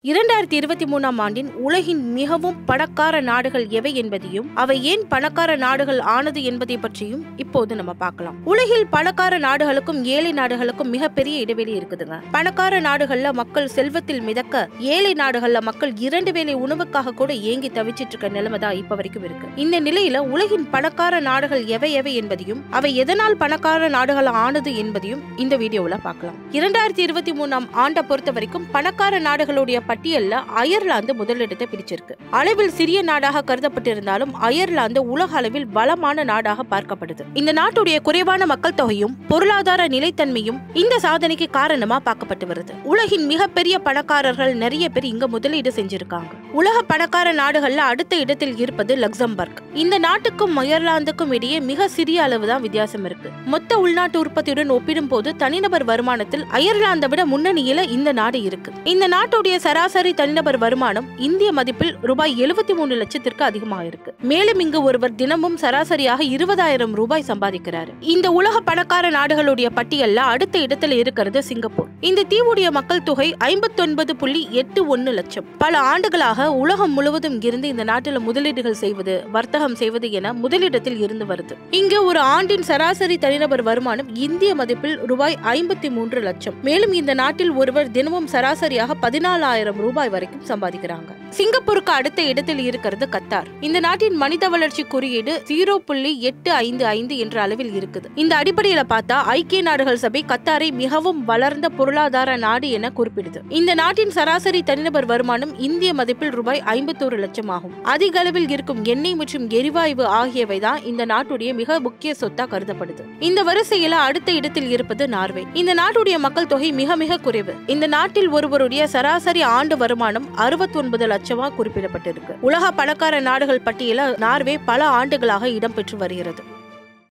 இரண்டாயிரத்தி இருபத்தி மூணாம் ஆண்டின் உலகின் மிகவும் பணக்கார நாடுகள் எவை என்பதையும் அவை ஏன் பணக்கார நாடுகள் ஆனது என்பதை பற்றியும் இப்போது நம்ம பார்க்கலாம் உலகில் பணக்கார நாடுகளுக்கும் ஏழை நாடுகளுக்கும் மிகப்பெரிய இடைவெளி இருக்குதுங்க பணக்கார நாடுகள்ல மக்கள் செல்வத்தில் மிதக்க ஏழை நாடுகள்ல மக்கள் இரண்டு வேளை உணவுக்காக கூட ஏங்கி தவிச்சிட்டு இருக்க நிலைமை தான் இப்ப வரைக்கும் இருக்கு இந்த நிலையில உலகின் பணக்கார நாடுகள் எவை எவை என்பதையும் அவை எதனால் பணக்கார நாடுகள் ஆனது என்பதையும் இந்த வீடியோவில் பார்க்கலாம் இரண்டாயிரத்தி இருபத்தி மூணாம் ஆண்டை பொறுத்த வரைக்கும் பணக்கார நாடுகளுடைய பட்டியல்ல அயர்லாந்து முதலிடத்தை பிடிச்சிருக்கு அளவில் சிறிய நாடாக கருதப்பட்டிருந்தாலும் அயர்லாந்து உலக அளவில் வளமான நாடாக பார்க்கப்படுது இந்த நாட்டுடைய குறைவான மக்கள் தொகையும் பொருளாதார நிலைத்தன்மையும் இந்த சாதனைக்கு காரணமா பார்க்கப்பட்டு வருது உலகின் மிகப்பெரிய பணக்காரர்கள் நிறைய பேர் இங்க முதலீடு செஞ்சிருக்காங்க உலக பணக்கார நாடுகள்ல அடுத்த இடத்தில் இருப்பது லக்சம்பர்க் இந்த நாட்டுக்கும் அயர்லாந்துக்கும் இடையே மிக சிறிய அளவு தான் வித்தியாசம் இருக்கு மொத்த உள்நாட்டு உற்பத்தியுடன் ஒப்பிடும்போது தனிநபர் வருமானத்தில் அயர்லாந்தை விட முன்னணியில இந்த நாடு இருக்கு இந்த நாட்டுடைய சராசரி தனிநபர் வருமானம் இந்திய மதிப்பில் ரூபாய் எழுபத்தி மூணு லட்சத்திற்கு அதிகமாக இருக்கு மேலும் இங்கு ஒருவர் தினமும் சராசரியாக இருபதாயிரம் ரூபாய் சம்பாதிக்கிறாரு இந்த உலக பணக்கார நாடுகளுடைய பட்டியல்ல அடுத்த இடத்துல இருக்கிறது சிங்கப்பூர் இந்த தீவுடைய மக்கள் தொகை ஐம்பத்தொன்பது புள்ளி எட்டு ஒன்னு லட்சம் பல ஆண்டுகளாக உலகம் முழுவதும் இருந்து இந்த நாட்டில் முதலீடுகள் செய்வது வர்த்தகம் செய்வது என முதலிடத்தில் இருந்து வருது இங்கு ஒரு ஆண்டின் சராசரி தனிநபர் வருமானம் இந்திய மதிப்பில் ரூபாய் ஐம்பத்தி மூன்று லட்சம் மேலும் இந்த நாட்டில் ஒருவர் தினமும் சராசரியாக பதினாலாயிரம் ரூபாய் வரைக்கும் சம்பாதிக்கிறாங்க சிங்கப்பூருக்கு அடுத்த இடத்தில் இருக்கிறது கத்தார் இந்த நாட்டின் மனித வளர்ச்சி குறியீடு ஜீரோ புள்ளி எட்டு ஐந்து ஐந்து என்ற அளவில் இருக்குது இந்த அடிப்படையில பார்த்தா ஐக்கிய நாடுகள் சபை கத்தாரை மிகவும் வளர்ந்த பொருளாதார நாடு என குறிப்பிடுது இந்த நாட்டின் சராசரி தனிநபர் வருமானம் இந்திய மதிப்பில் ரூபாய் ஐம்பத்தோரு லட்சம் ஆகும் அதிக அளவில் இருக்கும் எண்ணெய் மற்றும் எரிவாயு ஆகியவை தான் இந்த நாட்டுடைய மிக முக்கிய சொத்தா கருதப்படுது இந்த வரிசையில அடுத்த இடத்தில் இருப்பது நார்வே இந்த நாட்டுடைய மக்கள் தொகை மிக மிக குறைவு இந்த நாட்டில் ஒருவருடைய சராசரி ஆண்டு வருமானம் அறுபத்தி ஒன்பது லட்சமா குறிப்பிடப்பட்டிருக்கு உலக பணக்கார நாடுகள் பட்டியல நார்வே பல ஆண்டுகளாக இடம்பெற்று வருகிறது